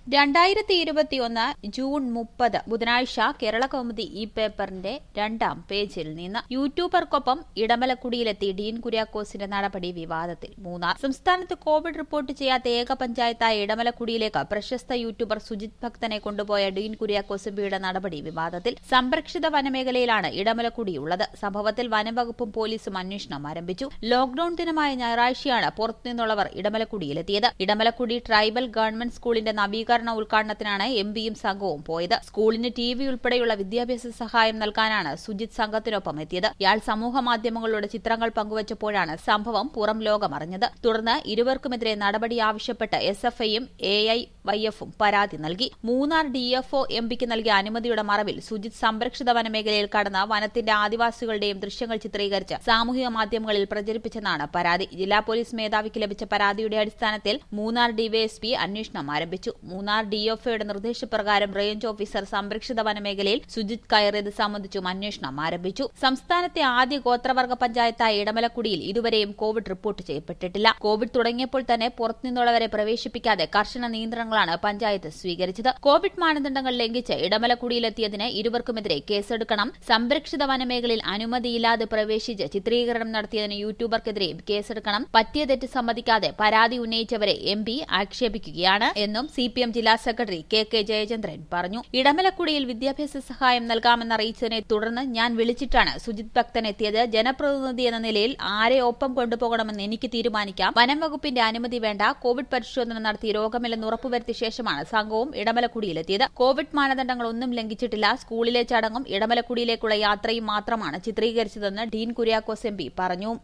രണ്ടായിരത്തി ഇരുപത്തിയൊന്ന് ജൂൺ മുപ്പത് ബുധനാഴ്ച കേരള കൗമുദി ഈ പേപ്പറിന്റെ രണ്ടാം പേജിൽ നിന്ന് യൂട്യൂബർക്കൊപ്പം ഇടമലക്കുടിയിലെത്തി ഡീൻ കുര്യാക്കോസിന്റെ നടപടി വിവാദത്തിൽ മൂന്നാർ സംസ്ഥാനത്ത് കോവിഡ് റിപ്പോർട്ട് ചെയ്യാത്ത ഏക പഞ്ചായത്തായ ഇടമലക്കുടിയിലേക്ക് പ്രശസ്ത യൂട്യൂബർ സുജിത് ഭക്തനെ കൊണ്ടുപോയ ഡീൻ കുര്യാക്കോസ് എംപിയുടെ നടപടി വിവാദത്തിൽ സംരക്ഷിത വനമേഖലയിലാണ് ഇടമലക്കുടിയുള്ളത് സംഭവത്തിൽ വനംവകുപ്പും പോലീസും അന്വേഷണം ആരംഭിച്ചു ലോക്ഡൌൺ ദിനമായ ഞായറാഴ്ചയാണ് പുറത്തുനിന്നുള്ളവർ ഇടമലക്കുടിയിലെത്തിയത് ഇടമലക്കുടി ട്രൈബൽ ഗവൺമെന്റ് സ്കൂളിന്റെ നവീകരണ ഉദ്ഘാടനത്തിനാണ് എം പിയും സംഘവും പോയത് സ്കൂളിന് ടി വി ഉൾപ്പെടെയുള്ള വിദ്യാഭ്യാസ സഹായം നൽകാനാണ് സുജിത് സംഘത്തിനൊപ്പം എത്തിയത് ഇയാൾ സമൂഹ മാധ്യമങ്ങളിലൂടെ ചിത്രങ്ങൾ പങ്കുവച്ചപ്പോഴാണ് സംഭവം പുറം ലോകമറിഞ്ഞത് തുടർന്ന് ഇരുവർക്കുമെതിരെ നടപടി ആവശ്യപ്പെട്ട് എസ് എഫ് ഐയും എ ഐ വൈ എഫും പരാതി നൽകി മൂന്നാർ ഡിഎഫ്ഒ എം പിക്ക് നൽകിയ അനുമതിയുടെ മറവിൽ സുജിത് സംരക്ഷിത വനമേഖലയിൽ കടന്ന വനത്തിന്റെ ആദിവാസികളുടെയും ദൃശ്യങ്ങൾ ചിത്രീകരിച്ച് സാമൂഹിക മാധ്യമങ്ങളിൽ പ്രചരിപ്പിച്ചെന്നാണ് പരാതി ജില്ലാ പോലീസ് മേധാവിക്ക് ലഭിച്ച പരാതിയുടെ അടിസ്ഥാനത്തിൽ മൂന്നാർ ഡിവൈഎസ്പി അന്വേഷണം ആരംഭിച്ചു മൂന്നാർ ഡിഎഫ്ഒയുടെ നിർദ്ദേശപ്രകാരം റേഞ്ച് ഓഫീസർ സംരക്ഷിത വനമേഖലയിൽ സുജിത് കയറിയത് സംബന്ധിച്ചും അന്വേഷണം ആരംഭിച്ചു സംസ്ഥാനത്തെ ആദ്യ ഗോത്രവർഗ പഞ്ചായത്തായ ഇടമലക്കുടിയിൽ ഇതുവരെയും കോവിഡ് റിപ്പോർട്ട് ചെയ്യപ്പെട്ടിട്ടില്ല കോവിഡ് തുടങ്ങിയപ്പോൾ തന്നെ പുറത്തുനിന്നുള്ളവരെ പ്രവേശിപ്പിക്കാതെ കർശന നിയന്ത്രണങ്ങളാണ് പഞ്ചായത്ത് സ്വീകരിച്ചത് കോവിഡ് മാനദണ്ഡങ്ങൾ ലംഘിച്ച് ഇടമലക്കുടിയിലെത്തിയതിന് ഇരുവർക്കുമെതിരെ കേസെടുക്കണം സംരക്ഷിത വനമേഖലയിൽ അനുമതിയില്ലാതെ പ്രവേശിച്ച് ചിത്രീകരണം നടത്തിയതിന് യൂട്യൂബർക്കെതിരെയും കേസെടുക്കണം പറ്റിയ തെറ്റ് സമ്മതിക്കാതെ പരാതി ഉന്നയിച്ചവരെ എം പി ആക്ഷേപിക്കുകയാണ് എന്നും സി പി എം ജില്ലാ സെക്രട്ടറി കെ കെ ജയചന്ദ്രൻ പറഞ്ഞു ഇടമലക്കുടിയിൽ വിദ്യാഭ്യാസ സഹായം നൽകാമെന്നറിയിച്ചതിനെ തുടർന്ന് ഞാൻ വിളിച്ചിട്ടാണ് സുജിത് ഭക്തൻ എത്തിയത് ജനപ്രതിനിധി എന്ന നിലയിൽ ആരെ ഒപ്പം കൊണ്ടുപോകണമെന്ന് എനിക്ക് തീരുമാനിക്കാം വനം വകുപ്പിന്റെ അനുമതി വേണ്ട കോവിഡ് പരിശോധന നടത്തി രോഗമില്ലെന്ന് ഉറപ്പുവരുത്തിയ ശേഷമാണ് സംഘവും ഇടമലക്കുടിയിലെത്തിയത് കോവിഡ് മാനദണ്ഡങ്ങൾ ഒന്നും ലംഘിച്ചിട്ടില്ല സ്കൂളിലെ ചടങ്ങും ഇടമലക്കുടിയിലേക്കുള്ള യാത്രയും മാത്രമാണ് ചിത്രീകരിച്ചതെന്ന് ഡീൻ കുര്യാക്കോസ് എം പറഞ്ഞു